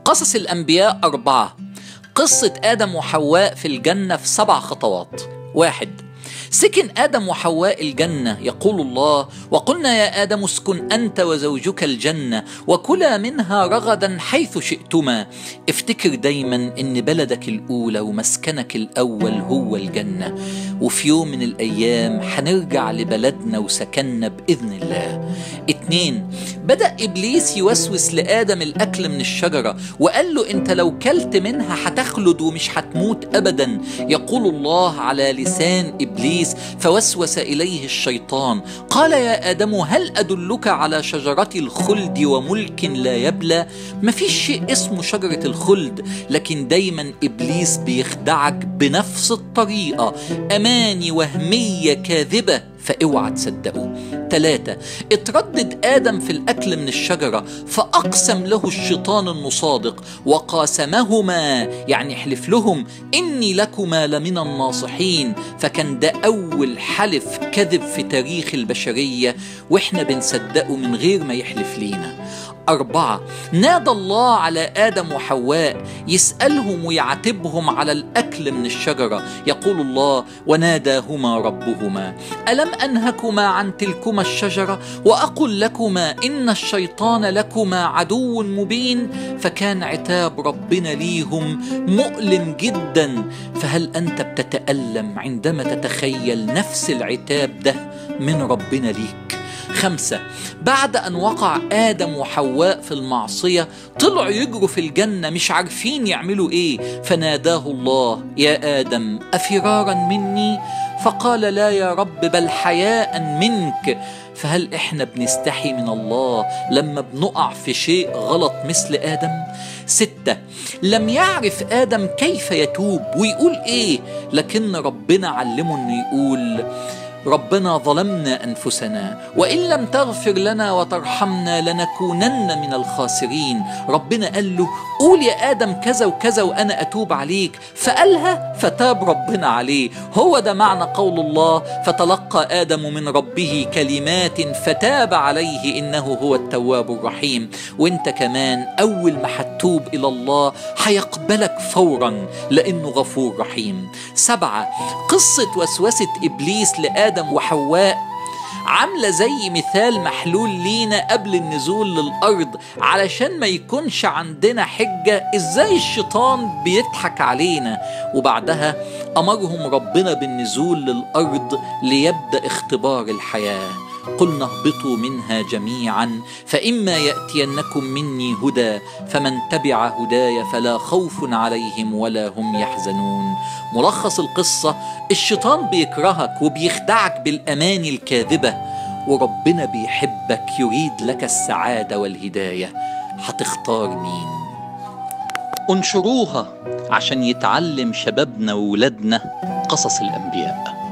قصص الأنبياء أربعة قصة آدم وحواء في الجنة في سبع خطوات واحد سكن آدم وحواء الجنة يقول الله وقلنا يا آدم اسكن أنت وزوجك الجنة وكلا منها رغدا حيث شئتما افتكر دايما ان بلدك الأولى ومسكنك الأول هو الجنة وفي يوم من الأيام هنرجع لبلدنا وسكننا بإذن الله اتنين بدأ إبليس يوسوس لآدم الأكل من الشجرة وقال له أنت لو كلت منها هتخلد ومش هتموت أبدا يقول الله على لسان إبليس فوسوس إليه الشيطان قال يا آدم هل أدلك على شجرة الخلد وملك لا يبلى مفيش شيء اسمه شجرة الخلد لكن دايما إبليس بيخدعك بنفس الطريقة أماني وهمية كاذبة فاوعى تصدقوا ثلاثة اتردد آدم في الأكل من الشجرة فأقسم له الشيطان انه صادق وقاسمهما يعني حلف لهم إني لكما لمن الناصحين فكان ده أول حلف كذب في تاريخ البشرية وإحنا بنصدقه من غير ما يحلف لينا أربعة نادى الله على آدم وحواء يسألهم ويعاتبهم على الأكل من الشجرة يقول الله وناداهما ربهما ألم أنهكما عن تلكما الشجرة وأقل لكما إن الشيطان لكما عدو مبين فكان عتاب ربنا ليهم مؤلم جدا فهل أنت بتتألم عندما تتخيل نفس العتاب ده من ربنا ليك خمسة بعد أن وقع آدم وحواء في المعصية طلعوا يجروا في الجنة مش عارفين يعملوا إيه فناداه الله يا آدم أفرارا مني فقال لا يا رب بل حياء منك فهل احنا بنستحي من الله لما بنقع في شيء غلط مثل آدم؟ ستة لم يعرف آدم كيف يتوب ويقول إيه لكن ربنا علمه أنه يقول ربنا ظلمنا انفسنا وان لم تغفر لنا وترحمنا لنكونن من الخاسرين ربنا قال له قول يا ادم كذا وكذا وانا اتوب عليك فقالها فتاب ربنا عليه هو ده معنى قول الله فتلقى ادم من ربه كلمات فتاب عليه انه هو التواب الرحيم وانت كمان اول ما هتتوب الى الله هيقبلك فورا لانه غفور رحيم سبعه قصه وسوسه ابليس لادم آدم وحواء عاملة زي مثال محلول لينا قبل النزول للأرض علشان ما يكونش عندنا حجة إزاي الشيطان بيضحك علينا وبعدها أمرهم ربنا بالنزول للأرض ليبدأ اختبار الحياة قلنا اهبطوا منها جميعا فإما يأتينكم مني هدى فمن تبع هداي فلا خوف عليهم ولا هم يحزنون ملخص القصة الشيطان بيكرهك وبيخدعك بالأماني الكاذبة وربنا بيحبك يريد لك السعادة والهداية هتختار مين انشروها عشان يتعلم شبابنا وولادنا قصص الأنبياء